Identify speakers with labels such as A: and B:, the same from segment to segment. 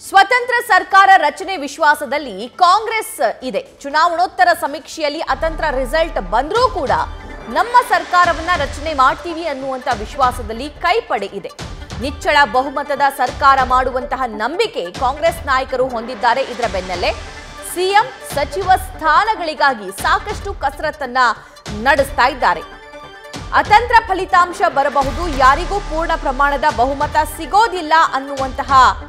A: ಸ್ವತಂತ್ರ ಸರ್ಕಾರ ರಚನೆ ವಿಶ್ವಾಸದಲ್ಲಿ ಕಾಂಗ್ರೆಸ್ ಇದೆ ಚುನಾವಣೋತ್ತರ ಸಮೀಕ್ಷೆಯಲ್ಲಿ ಅತಂತ್ರ ರಿಸಲ್ಟ್ ಬಂದರೂ ಕೂಡ ನಮ್ಮ ಸರ್ಕಾರವನ್ನ ರಚನೆ ಮಾಡ್ತೀವಿ ಅನ್ನುವಂತ ವಿಶ್ವಾಸದಲ್ಲಿ ಕೈಪಡೆ ಇದೆ ನಿಚ್ಚಳ ಬಹುಮತದ ಸರ್ಕಾರ ಮಾಡುವಂತಹ ನಂಬಿಕೆ ಕಾಂಗ್ರೆಸ್ ನಾಯಕರು ಹೊಂದಿದ್ದಾರೆ ಇದರ ಬೆನ್ನಲ್ಲೇ ಸಿಎಂ ಸಚಿವ ಸ್ಥಾನಗಳಿಗಾಗಿ ಸಾಕಷ್ಟು ಕಸರತ್ತನ್ನ ನಡೆಸ್ತಾ ಇದ್ದಾರೆ ಅತಂತ್ರ ಫಲಿತಾಂಶ ಬರಬಹುದು ಯಾರಿಗೂ ಪೂರ್ಣ ಪ್ರಮಾಣದ ಬಹುಮತ ಸಿಗೋದಿಲ್ಲ ಅನ್ನುವಂತಹ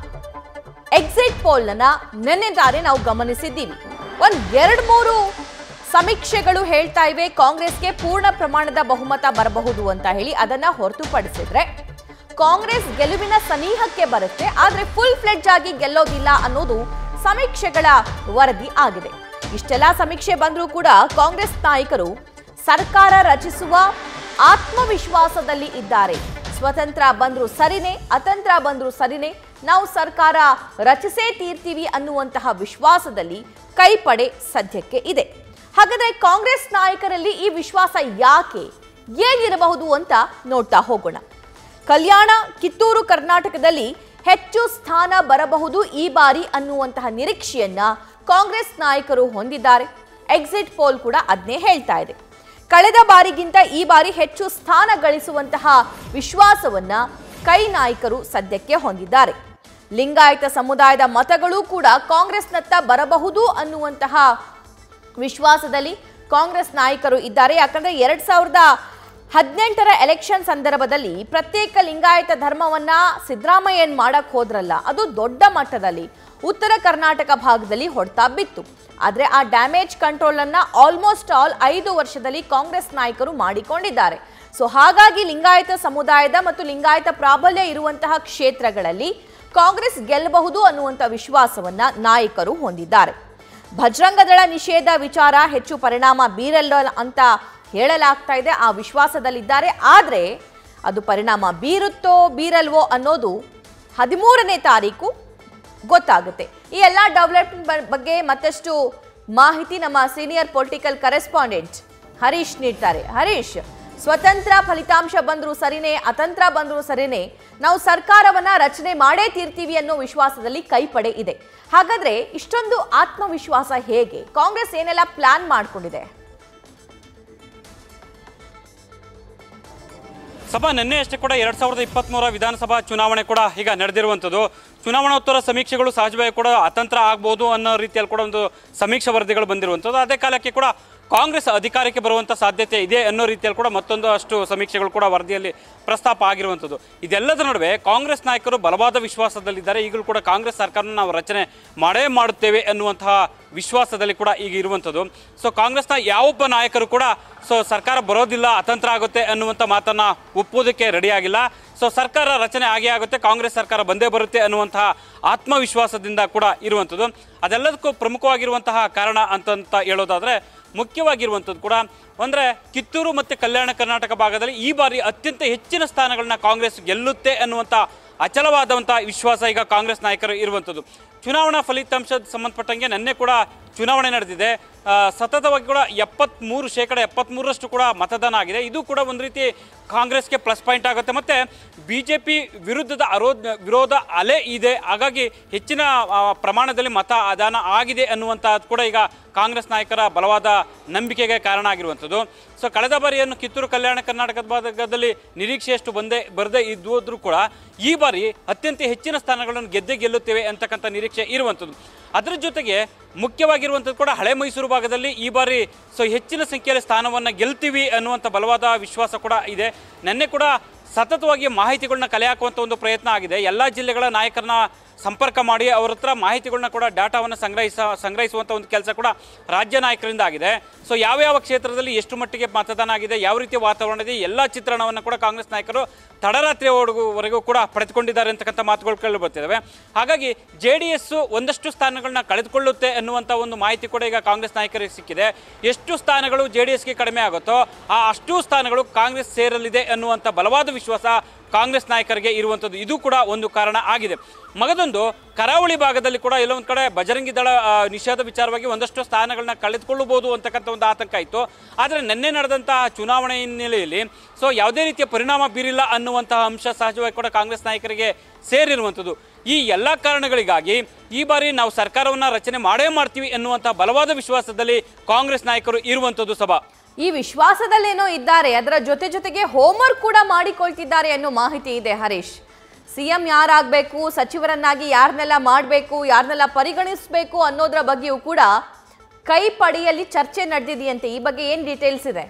A: ಎಕ್ಸಿಟ್ ಪೋಲ್ನ ನಿನ್ನೆ ತಾರೆ ನಾವು ಗಮನಿಸಿದ್ದೀವಿ ಒಂದ್ ಎರಡ್ ಮೂರು ಸಮೀಕ್ಷೆಗಳು ಹೇಳ್ತಾ ಇವೆ ಕಾಂಗ್ರೆಸ್ಗೆ ಪೂರ್ಣ ಪ್ರಮಾಣದ ಬಹುಮತ ಬರಬಹುದು ಅಂತ ಹೇಳಿ ಅದನ್ನ ಹೊರತುಪಡಿಸಿದ್ರೆ ಕಾಂಗ್ರೆಸ್ ಗೆಲುವಿನ ಸನಿಹಕ್ಕೆ ಬರುತ್ತೆ ಆದ್ರೆ ಫುಲ್ ಫ್ಲೆಡ್ಜ್ ಆಗಿ ಗೆಲ್ಲೋದಿಲ್ಲ ಅನ್ನೋದು ಸಮೀಕ್ಷೆಗಳ ವರದಿ ಆಗಿದೆ ಇಷ್ಟೆಲ್ಲ ಸಮೀಕ್ಷೆ ಬಂದರೂ ಕೂಡ ಕಾಂಗ್ರೆಸ್ ನಾಯಕರು ಸರ್ಕಾರ ರಚಿಸುವ ಆತ್ಮವಿಶ್ವಾಸದಲ್ಲಿ ಇದ್ದಾರೆ ಸ್ವತಂತ್ರ ಬಂದ್ರು ಸರಿನೇ ಅತಂತ್ರ ಬಂದ್ರು ಸರಿನೇ ನಾವು ಸರ್ಕಾರ ರಚಿಸೇ ತೀರ್ತೀವಿ ಅನ್ನುವಂತಹ ವಿಶ್ವಾಸದಲ್ಲಿ ಕೈಪಡೆ ಸದ್ಯಕ್ಕೆ ಇದೆ ಹಾಗಾದ್ರೆ ಕಾಂಗ್ರೆಸ್ ನಾಯಕರಲ್ಲಿ ಈ ವಿಶ್ವಾಸ ಯಾಕೆ ಏನಿರಬಹುದು ಅಂತ ನೋಡ್ತಾ ಹೋಗೋಣ ಕಲ್ಯಾಣ ಕಿತ್ತೂರು ಕರ್ನಾಟಕದಲ್ಲಿ ಹೆಚ್ಚು ಸ್ಥಾನ ಬರಬಹುದು ಈ ಬಾರಿ ಅನ್ನುವಂತಹ ನಿರೀಕ್ಷೆಯನ್ನ ಕಾಂಗ್ರೆಸ್ ನಾಯಕರು ಹೊಂದಿದ್ದಾರೆ ಎಕ್ಸಿಟ್ ಪೋಲ್ ಕೂಡ ಅದನ್ನೇ ಹೇಳ್ತಾ ಇದೆ ಕಳೆದ ಬಾರಿಗಿಂತ ಈ ಬಾರಿ ಹೆಚ್ಚು ಸ್ಥಾನ ಗಳಿಸುವಂತಹ ವಿಶ್ವಾಸವನ್ನ ಕೈ ನಾಯಕರು ಸದ್ಯಕ್ಕೆ ಹೊಂದಿದ್ದಾರೆ ಲಿಂಗಾಯತ ಸಮುದಾಯದ ಮತಗಳು ಕೂಡ ಕಾಂಗ್ರೆಸ್ನತ್ತ ಬರಬಹುದು ಅನ್ನುವಂತಹ ವಿಶ್ವಾಸದಲ್ಲಿ ಕಾಂಗ್ರೆಸ್ ನಾಯಕರು ಇದ್ದಾರೆ ಯಾಕಂದ್ರೆ ಎರಡ್ ಸಾವಿರದ ಹದಿನೆಂಟರ ಎಲೆಕ್ಷನ್ ಸಂದರ್ಭದಲ್ಲಿ ಪ್ರತ್ಯೇಕ ಲಿಂಗಾಯತ ಧರ್ಮವನ್ನ ಸಿದ್ದರಾಮಯ್ಯ ಏನ್ ಮಾಡಕ್ ಹೋದ್ರಲ್ಲ ಅದು ದೊಡ್ಡ ಮಟ್ಟದಲ್ಲಿ ಉತ್ತರ ಕರ್ನಾಟಕ ಭಾಗದಲ್ಲಿ ಹೊಡ್ತಾ ಬಿತ್ತು ಆದ್ರೆ ಆ ಡ್ಯಾಮೇಜ್ ಕಂಟ್ರೋಲ್ ಅನ್ನ ಆಲ್ಮೋಸ್ಟ್ ಆಲ್ ಐದು ವರ್ಷದಲ್ಲಿ ಕಾಂಗ್ರೆಸ್ ನಾಯಕರು ಮಾಡಿಕೊಂಡಿದ್ದಾರೆ ಸೊ ಹಾಗಾಗಿ ಲಿಂಗಾಯತ ಸಮುದಾಯದ ಮತ್ತು ಲಿಂಗಾಯತ ಪ್ರಾಬಲ್ಯ ಇರುವಂತಹ ಕ್ಷೇತ್ರಗಳಲ್ಲಿ ಕಾಂಗ್ರೆಸ್ ಗೆಲ್ಲಬಹುದು ಅನ್ನುವಂಥ ವಿಶ್ವಾಸವನ್ನ ನಾಯಕರು ಹೊಂದಿದ್ದಾರೆ ಭಜರಂಗದಳ ನಿಷೇಧ ವಿಚಾರ ಹೆಚ್ಚು ಪರಿಣಾಮ ಬೀರಲ್ಲ ಅಂತ ಹೇಳಲಾಗ್ತಾ ಇದೆ ಆ ವಿಶ್ವಾಸದಲ್ಲಿದ್ದಾರೆ ಆದರೆ ಅದು ಪರಿಣಾಮ ಬೀರುತ್ತೋ ಬೀರಲ್ವೋ ಅನ್ನೋದು ಹದಿಮೂರನೇ ತಾರೀಕು ಗೊತ್ತಾಗುತ್ತೆ ಈ ಎಲ್ಲ ಡೆವಲಪ್ಮೆಂಟ್ ಬಗ್ಗೆ ಮತ್ತಷ್ಟು ಮಾಹಿತಿ ನಮ್ಮ ಸೀನಿಯರ್ ಪೊಲಿಟಿಕಲ್ ಕರೆಸ್ಪಾಂಡೆಂಟ್ ಹರೀಶ್ ನೀಡ್ತಾರೆ ಹರೀಶ್ ಸ್ವತಂತ್ರ ಫಲಿತಾಂಶ ಬಂದ್ರು ಸರಿನೇ ಅತಂತ್ರ ಬಂದ್ರು ಸರಿನೇ ನಾವು ಸರ್ಕಾರವನ್ನ ರಚನೆ ಮಾಡೇ ತೀರ್ತೀವಿ ಅನ್ನೋ ವಿಶ್ವಾಸದಲ್ಲಿ ಕೈಪಡೆ ಇದೆ ಹಾಗಾದ್ರೆ ಇಷ್ಟೊಂದು ಆತ್ಮವಿಶ್ವಾಸ ಹೇಗೆ ಕಾಂಗ್ರೆಸ್ ಏನೆಲ್ಲ ಪ್ಲಾನ್ ಮಾಡ್ಕೊಂಡಿದೆ
B: ಸಭಾ ನಿನ್ನೆ ಅಷ್ಟೇ ಕೂಡ ಎರಡ್ ಸಾವಿರದ ಇಪ್ಪತ್ತ್ಮೂರ ವಿಧಾನಸಭಾ ಚುನಾವಣೆ ಕೂಡ ಈಗ ನಡೆದಿರುವಂಥದ್ದು ಚುನಾವಣೋತ್ತರ ಸಮೀಕ್ಷೆಗಳು ಸಹಜವಾಗಿ ಕೂಡ ಅತಂತ್ರ ಆಗ್ಬೋದು ಅನ್ನೋ ರೀತಿಯಲ್ಲಿ ಕೂಡ ಒಂದು ಸಮೀಕ್ಷೆ ವರದಿಗಳು ಬಂದಿರುವಂಥದ್ದು ಅದೇ ಕಾಲಕ್ಕೆ ಕೂಡ ಕಾಂಗ್ರೆಸ್ ಅಧಿಕಾರಕ್ಕೆ ಬರುವಂಥ ಸಾಧ್ಯತೆ ಇದೆ ಅನ್ನೋ ರೀತಿಯಲ್ಲಿ ಕೂಡ ಮತ್ತೊಂದು ಅಷ್ಟು ಸಮೀಕ್ಷೆಗಳು ಕೂಡ ವರದಿಯಲ್ಲಿ ಪ್ರಸ್ತಾಪ ಆಗಿರುವಂಥದ್ದು ಇದೆಲ್ಲದರ ನಡುವೆ ಕಾಂಗ್ರೆಸ್ ನಾಯಕರು ಬಲವಾದ ವಿಶ್ವಾಸದಲ್ಲಿದ್ದಾರೆ ಈಗಲೂ ಕೂಡ ಕಾಂಗ್ರೆಸ್ ಸರ್ಕಾರನ ನಾವು ರಚನೆ ಮಾಡೇ ಮಾಡುತ್ತೇವೆ ಅನ್ನುವಂತಹ ವಿಶ್ವಾಸದಲ್ಲಿ ಕೂಡ ಈಗ ಇರುವಂಥದ್ದು ಸೊ ಕಾಂಗ್ರೆಸ್ನ ಯಾವೊಬ್ಬ ನಾಯಕರು ಕೂಡ ಸೊ ಸರ್ಕಾರ ಬರೋದಿಲ್ಲ ಅತಂತ್ರ ಆಗುತ್ತೆ ಅನ್ನುವಂಥ ಮಾತನ್ನ ಒಪ್ಪುವುದಕ್ಕೆ ರೆಡಿಯಾಗಿಲ್ಲ ಸೊ ಸರ್ಕಾರ ರಚನೆ ಆಗೇ ಆಗುತ್ತೆ ಕಾಂಗ್ರೆಸ್ ಸರ್ಕಾರ ಬಂದೇ ಬರುತ್ತೆ ಅನ್ನುವಂತಹ ಆತ್ಮವಿಶ್ವಾಸದಿಂದ ಕೂಡ ಇರುವಂಥದ್ದು ಅದೆಲ್ಲದಕ್ಕೂ ಪ್ರಮುಖವಾಗಿರುವಂತಹ ಕಾರಣ ಅಂತಂತ ಹೇಳೋದಾದ್ರೆ ಮುಖ್ಯವಾಗಿರುವಂಥದ್ದು ಕೂಡ ಅಂದರೆ ಕಿತ್ತೂರು ಮತ್ತು ಕಲ್ಯಾಣ ಕರ್ನಾಟಕ ಭಾಗದಲ್ಲಿ ಈ ಬಾರಿ ಅತ್ಯಂತ ಹೆಚ್ಚಿನ ಸ್ಥಾನಗಳನ್ನ ಕಾಂಗ್ರೆಸ್ ಗೆಲ್ಲುತ್ತೆ ಅನ್ನುವಂಥ ಅಚಲವಾದಂಥ ವಿಶ್ವಾಸ ಈಗ ಕಾಂಗ್ರೆಸ್ ನಾಯಕರು ಇರುವಂಥದ್ದು ಚುನಾವಣಾ ಫಲಿತಾಂಶದ ಸಂಬಂಧಪಟ್ಟಂಗೆ ನಿನ್ನೆ ಕೂಡ ಚುನಾವಣೆ ನಡೆದಿದೆ ಆ, ಸತತವಾಗಿ ಕೂಡ ಎಪ್ಪತ್ತ್ಮೂರು ಶೇಕಡ ಎಪ್ಪತ್ತ್ಮೂರರಷ್ಟು ಕೂಡ ಮತದಾನ ಆಗಿದೆ ಇದು ಕೂಡ ಒಂದು ರೀತಿ ಕಾಂಗ್ರೆಸ್ಗೆ ಪ್ಲಸ್ ಪಾಯಿಂಟ್ ಆಗುತ್ತೆ ಮತ್ತು ಬಿ ಜೆ ಪಿ ವಿರುದ್ಧದ ಅರೋಧ ವಿರೋಧ ಅಲೆ ಇದೆ ಹಾಗಾಗಿ ಹೆಚ್ಚಿನ ಆ, ಪ್ರಮಾಣದಲ್ಲಿ ಮತದಾನ ಆಗಿದೆ ಅನ್ನುವಂಥದ್ದು ಕೂಡ ಈಗ ಕಾಂಗ್ರೆಸ್ ನಾಯಕರ ಬಲವಾದ ನಂಬಿಕೆಗೆ ಕಾರಣ ಆಗಿರುವಂಥದ್ದು ಸೊ ಕಳೆದ ಬಾರಿಯನ್ನು ಕಿತ್ತೂರು ಕಲ್ಯಾಣ ಕರ್ನಾಟಕದ ಭಾಗದಲ್ಲಿ ನಿರೀಕ್ಷೆಯಷ್ಟು ಬಂದೇ ಬರದೇ ಇದ್ದೋದ್ರೂ ಕೂಡ ಈ ಬಾರಿ ಅತ್ಯಂತ ಹೆಚ್ಚಿನ ಸ್ಥಾನಗಳನ್ನು ಗೆದ್ದೇ ಗೆಲ್ಲುತ್ತೇವೆ ಅಂತಕ್ಕಂಥ ನಿರೀಕ್ಷೆ ಇರುವಂಥದ್ದು ಅದರ ಜೊತೆಗೆ ಮುಖ್ಯವಾಗಿರುವಂಥದ್ದು ಕೂಡ ಹಳೆ ಮೈಸೂರು ಭಾಗದಲ್ಲಿ ಈ ಬಾರಿ ಸೊ ಹೆಚ್ಚಿನ ಸಂಖ್ಯೆಯಲ್ಲಿ ಸ್ಥಾನವನ್ನು ಗೆಲ್ತೀವಿ ಅನ್ನುವಂಥ ಬಲವಾದ ವಿಶ್ವಾಸ ಕೂಡ ಇದೆ ನಿನ್ನೆ ಕೂಡ ಸತತವಾಗಿ ಮಾಹಿತಿಗಳನ್ನ ಕಲೆ ಹಾಕುವಂಥ ಒಂದು ಪ್ರಯತ್ನ ಆಗಿದೆ ಎಲ್ಲ ಜಿಲ್ಲೆಗಳ ನಾಯಕರನ್ನ ಸಂಪರ್ಕ ಮಾಡಿ ಅವ್ರ ಹತ್ರ ಮಾಹಿತಿಗಳನ್ನ ಕೂಡ ಡಾಟಾವನ್ನು ಸಂಗ್ರಹಿಸ ಸಂಗ್ರಹಿಸುವಂಥ ಒಂದು ಕೆಲಸ ಕೂಡ ರಾಜ್ಯ ನಾಯಕರಿಂದ ಆಗಿದೆ ಸೊ ಯಾವ ಯಾವ ಕ್ಷೇತ್ರದಲ್ಲಿ ಎಷ್ಟು ಮಟ್ಟಿಗೆ ಮತದಾನ ಆಗಿದೆ ಯಾವ ರೀತಿಯ ವಾತಾವರಣ ಇದೆ ಎಲ್ಲ ಚಿತ್ರಣವನ್ನು ಕೂಡ ಕಾಂಗ್ರೆಸ್ ನಾಯಕರು ತಡರಾತ್ರಿವರೆಗೂ ಕೂಡ ಪಡೆದುಕೊಂಡಿದ್ದಾರೆ ಅಂತಕ್ಕಂಥ ಮಾತುಗಳು ಕೇಳಿ ಬರ್ತಿದ್ದಾವೆ ಹಾಗಾಗಿ ಜೆ ಡಿ ಎಸ್ ಒಂದಷ್ಟು ಸ್ಥಾನಗಳನ್ನ ಕಳೆದುಕೊಳ್ಳುತ್ತೆ ಅನ್ನುವಂಥ ಒಂದು ಮಾಹಿತಿ ಕೂಡ ಈಗ ಕಾಂಗ್ರೆಸ್ ನಾಯಕರಿಗೆ ಸಿಕ್ಕಿದೆ ಎಷ್ಟು ಸ್ಥಾನಗಳು ಜೆ ಡಿ ಎಸ್ಗೆ ಕಡಿಮೆ ಆಗುತ್ತೋ ಆ ಅಷ್ಟು ಸ್ಥಾನಗಳು ಕಾಂಗ್ರೆಸ್ ಸೇರಲಿದೆ ಅನ್ನುವಂಥ ಬಲವಾದ ವಿಶ್ವಾಸ ಕಾಂಗ್ರೆಸ್ ನಾಯಕರಿಗೆ ಇರುವಂಥದ್ದು ಇದು ಕೂಡ ಒಂದು ಕಾರಣ ಆಗಿದೆ ಮಗದೊಂದು ಕರಾವಳಿ ಭಾಗದಲ್ಲಿ ಕೂಡ ಎಲ್ಲೊಂದು ಕಡೆ ಬಜರಂಗಿ ದಳ ಆ, ನಿಷೇಧ ವಿಚಾರವಾಗಿ ಒಂದಷ್ಟು ಸ್ಥಾನಗಳನ್ನ ಕಳೆದುಕೊಳ್ಳಬಹುದು ಅಂತಕ್ಕಂಥ ಒಂದು ಆತಂಕ ಇತ್ತು ಆದರೆ ನಿನ್ನೆ ನಡೆದಂತಹ ಚುನಾವಣೆ ಹಿನ್ನೆಲೆಯಲ್ಲಿ ಸೊ ಯಾವುದೇ ರೀತಿಯ ಪರಿಣಾಮ ಬೀರಿಲ್ಲ ಅನ್ನುವಂತಹ ಅಂಶ ಸಹಜವಾಗಿ ಕೂಡ ಕಾಂಗ್ರೆಸ್ ನಾಯಕರಿಗೆ ಸೇರಿರುವಂಥದ್ದು ಈ ಎಲ್ಲ ಕಾರಣಗಳಿಗಾಗಿ ಈ ಬಾರಿ ನಾವು ಸರ್ಕಾರವನ್ನು ರಚನೆ ಮಾಡೇ ಮಾಡ್ತೀವಿ ಎನ್ನುವಂಥ ಬಲವಾದ ವಿಶ್ವಾಸದಲ್ಲಿ ಕಾಂಗ್ರೆಸ್ ನಾಯಕರು ಇರುವಂಥದ್ದು ಸಭಾ
A: ಈ ವಿಶ್ವಾಸದಲ್ಲೇನೋ ಇದ್ದಾರೆ ಅದರ ಜೊತೆ ಜೊತೆಗೆ ಹೋಮ್ವರ್ಕ್ ಕೂಡ ಮಾಡಿಕೊಳ್ತಿದ್ದಾರೆ ಅನ್ನೋ ಮಾಹಿತಿ ಇದೆ ಹರೀಶ್ ಸಿಎಂ ಯಾರಾಗಬೇಕು ಸಚಿವರನ್ನಾಗಿ ಯಾರನ್ನೆಲ್ಲ ಮಾಡಬೇಕು ಯಾರನ್ನೆಲ್ಲ ಪರಿಗಣಿಸಬೇಕು ಅನ್ನೋದ್ರ ಬಗ್ಗೆಯೂ ಕೂಡ ಕೈ ಪಡಿಯಲ್ಲಿ ಚರ್ಚೆ ನಡೆದಿದೆಯಂತೆ ಈ ಬಗ್ಗೆ ಏನು ಡೀಟೇಲ್ಸ್ ಇದೆ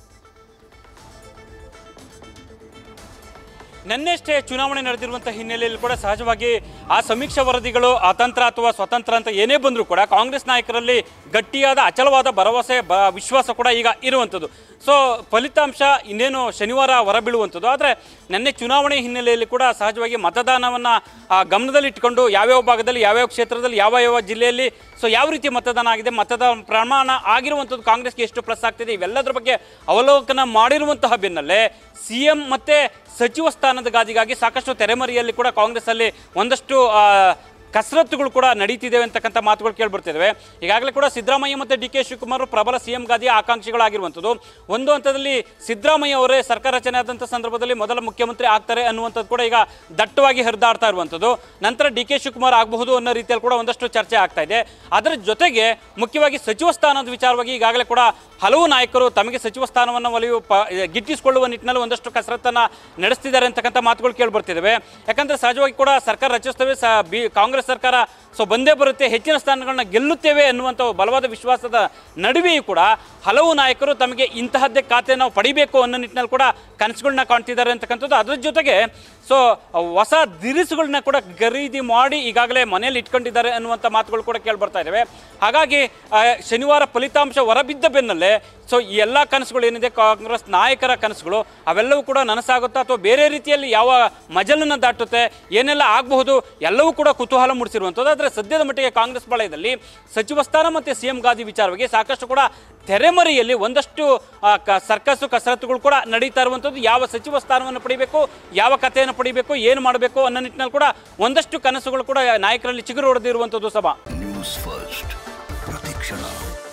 B: ನಿನ್ನೆಷ್ಟೇ ಚುನಾವಣೆ ನಡೆದಿರುವಂಥ ಹಿನ್ನೆಲೆಯಲ್ಲಿ ಕೂಡ ಸಹಜವಾಗಿ ಆ ಸಮೀಕ್ಷಾ ವರದಿಗಳು ಅತಂತ್ರ ಅಥವಾ ಸ್ವತಂತ್ರ ಅಂತ ಏನೇ ಬಂದರೂ ಕೂಡ ಕಾಂಗ್ರೆಸ್ ನಾಯಕರಲ್ಲಿ ಗಟ್ಟಿಯಾದ ಅಚಲವಾದ ಭರವಸೆ ಬ ವಿಶ್ವಾಸ ಕೂಡ ಈಗ ಇರುವಂಥದ್ದು ಸೊ ಫಲಿತಾಂಶ ಇನ್ನೇನು ಶನಿವಾರ ಹೊರಬೀಳುವಂಥದ್ದು ಆದರೆ ನಿನ್ನೆ ಚುನಾವಣೆ ಹಿನ್ನೆಲೆಯಲ್ಲಿ ಕೂಡ ಸಹಜವಾಗಿ ಮತದಾನವನ್ನು ಗಮನದಲ್ಲಿಟ್ಟುಕೊಂಡು ಯಾವ್ಯಾವ ಭಾಗದಲ್ಲಿ ಯಾವ್ಯಾವ ಕ್ಷೇತ್ರದಲ್ಲಿ ಯಾವ ಯಾವ ಜಿಲ್ಲೆಯಲ್ಲಿ ಸೊ ಯಾವ ರೀತಿ ಮತದಾನ ಆಗಿದೆ ಮತದಾನ ಪ್ರಮಾಣ ಆಗಿರುವಂಥದ್ದು ಕಾಂಗ್ರೆಸ್ಗೆ ಎಷ್ಟು ಪ್ಲಸ್ ಆಗ್ತಿದೆ ಇವೆಲ್ಲದರ ಬಗ್ಗೆ ಅವಲೋಕನ ಮಾಡಿರುವಂತಹ ಬೆನ್ನಲ್ಲೇ ಸಿ ಎಂ ಮತ್ತು ಸಚಿವ ಸ್ಥಾನದ ಗಾದಿಗಾಗಿ ಸಾಕಷ್ಟು ತೆರೆಮರೆಯಲ್ಲಿ ಕೂಡ ಕಾಂಗ್ರೆಸ್ಸಲ್ಲಿ ಒಂದಷ್ಟು ಆ, ಕಸರತ್ತುಗಳು ಕೂಡ ನಡೀತಿದ್ದೇವೆ ಅಂತಕ್ಕಂಥ ಮಾತುಗಳು ಕೇಳಿಬರ್ತಿದ್ದಾವೆ ಈಗಾಗಲೇ ಕೂಡ ಸಿದ್ದರಾಮಯ್ಯ ಮತ್ತು ಡಿ ಕೆ ಶಿವಕುಮಾರ್ ಪ್ರಬಲ ಸಿ ಎಂ ಗಾದಿಯ ಆಕಾಂಕ್ಷಿಗಳಾಗಿರುವಂಥದ್ದು ಒಂದು ಹಂತದಲ್ಲಿ ಸಿದ್ದರಾಮಯ್ಯ ಅವರೇ ಸರ್ಕಾರ ರಚನೆ ಆದಂಥ ಸಂದರ್ಭದಲ್ಲಿ ಮೊದಲ ಮುಖ್ಯಮಂತ್ರಿ ಆಗ್ತಾರೆ ಅನ್ನುವಂಥದ್ದು ಕೂಡ ಈಗ ದಟ್ಟವಾಗಿ ಹರಿದಾಡ್ತಾ ಇರುವಂಥದ್ದು ನಂತರ ಡಿ ಕೆ ಶಿವಕುಮಾರ್ ಆಗಬಹುದು ಅನ್ನೋ ರೀತಿಯಲ್ಲಿ ಕೂಡ ಒಂದಷ್ಟು ಚರ್ಚೆ ಆಗ್ತಾ ಇದೆ ಅದರ ಜೊತೆಗೆ ಮುಖ್ಯವಾಗಿ ಸಚಿವ ಸ್ಥಾನದ ವಿಚಾರವಾಗಿ ಈಗಾಗಲೇ ಕೂಡ ಹಲವು ನಾಯಕರು ತಮಗೆ ಸಚಿವ ಸ್ಥಾನವನ್ನು ಒಲಿಯುವ ಪ ಗಿಟ್ಟಿಸಿಕೊಳ್ಳುವ ನಿಟ್ಟಿನಲ್ಲಿ ಒಂದಷ್ಟು ಕಸರತ್ತನ್ನು ನಡೆಸ್ತಿದ್ದಾರೆ ಅಂತಕ್ಕಂಥ ಮಾತುಗಳು ಕೇಳಿ ಬರ್ತಿದ್ದಾವೆ ಯಾಕಂದರೆ ಸಹಜವಾಗಿ ಕೂಡ ಸರ್ಕಾರ ರಚಿಸ್ತೇವೆ ಸ ಬಿ ಕಾಂಗ್ರೆಸ್ ಸರ್ಕಾರ ಸೊ ಬಂದೇ ಬರುತ್ತೆ ಹೆಚ್ಚಿನ ಸ್ಥಾನಗಳನ್ನ ಗೆಲ್ಲುತ್ತೇವೆ ಅನ್ನುವಂಥ ಬಲವಾದ ವಿಶ್ವಾಸದ ನಡುವೆಯೂ ಕೂಡ ಹಲವು ನಾಯಕರು ತಮಗೆ ಇಂತಹದ್ದೇ ಖಾತೆ ನಾವು ಪಡಿಬೇಕು ಅನ್ನೋ ನಿಟ್ಟಿನಲ್ಲಿ ಕೂಡ ಕನಸುಗಳನ್ನ ಕಾಣ್ತಿದ್ದಾರೆ ಅಂತಕ್ಕಂಥದ್ದು ಅದ್ರ ಜೊತೆಗೆ ಸೊ ಹೊಸ ದಿರಿಸುಗಳನ್ನ ಕೂಡ ಖರೀದಿ ಮಾಡಿ ಈಗಾಗಲೇ ಮನೆಯಲ್ಲಿ ಇಟ್ಕೊಂಡಿದ್ದಾರೆ ಅನ್ನುವಂಥ ಮಾತುಗಳು ಕೂಡ ಕೇಳಿ ಬರ್ತಾ ಇದ್ದಾವೆ ಹಾಗಾಗಿ ಆ, ಶನಿವಾರ ಫಲಿತಾಂಶ ಹೊರಬಿದ್ದ ಬೆನ್ನಲ್ಲೇ ಸೊ ಈ ಎಲ್ಲ ಕನಸುಗಳು ಏನಿದೆ ಕಾಂಗ್ರೆಸ್ ನಾಯಕರ ಕನಸುಗಳು ಅವೆಲ್ಲವೂ ಕೂಡ ನನಸಾಗುತ್ತಾ ಅಥವಾ ಬೇರೆ ರೀತಿಯಲ್ಲಿ ಯಾವ ಮಜಲನ್ನು ದಾಟುತ್ತೆ ಏನೆಲ್ಲ ಆಗಬಹುದು ಎಲ್ಲವೂ ಕೂಡ ಕುತೂಹಲ ಮೂಡಿಸಿರುವಂಥದ್ದು ಆದರೆ ಸದ್ಯದ ಮಟ್ಟಿಗೆ ಕಾಂಗ್ರೆಸ್ ಪಾಳಯದಲ್ಲಿ ಸಚಿವ ಸ್ಥಾನ ಮತ್ತು ಸಿ ಎಂ ಗಾದಿ ವಿಚಾರವಾಗಿ ಸಾಕಷ್ಟು ಕೂಡ ತೆರೆಮರೆಯಲ್ಲಿ ಒಂದಷ್ಟು ಆ, ಕ- ಸರ್ಕಸ್ಸು ಕಸರತ್ತುಗಳು ಕೂಡ ನಡೀತಾ ಇರುವಂಥದ್ದು ಯಾವ ಸಚಿವ ಸ್ಥಾನವನ್ನು ಪಡಿಬೇಕು ಯಾವ ಕಥೆಯನ್ನು ಪಡಿಬೇಕು ಏನು ಮಾಡಬೇಕು ಅನ್ನೋ ನಿಟ್ಟಿನಲ್ಲಿ ಕೂಡ ಒಂದಷ್ಟು ಕನಸುಗಳು ಕೂಡ ನಾಯಕರಲ್ಲಿ ಚಿಗುರು ಹೊಡೆದಿರುವಂಥದ್ದು ಸಭಾ
C: ನ್ಯೂಸ್ ಫಸ್ಟ್ ಪ್ರತಿಕ್ಷಣ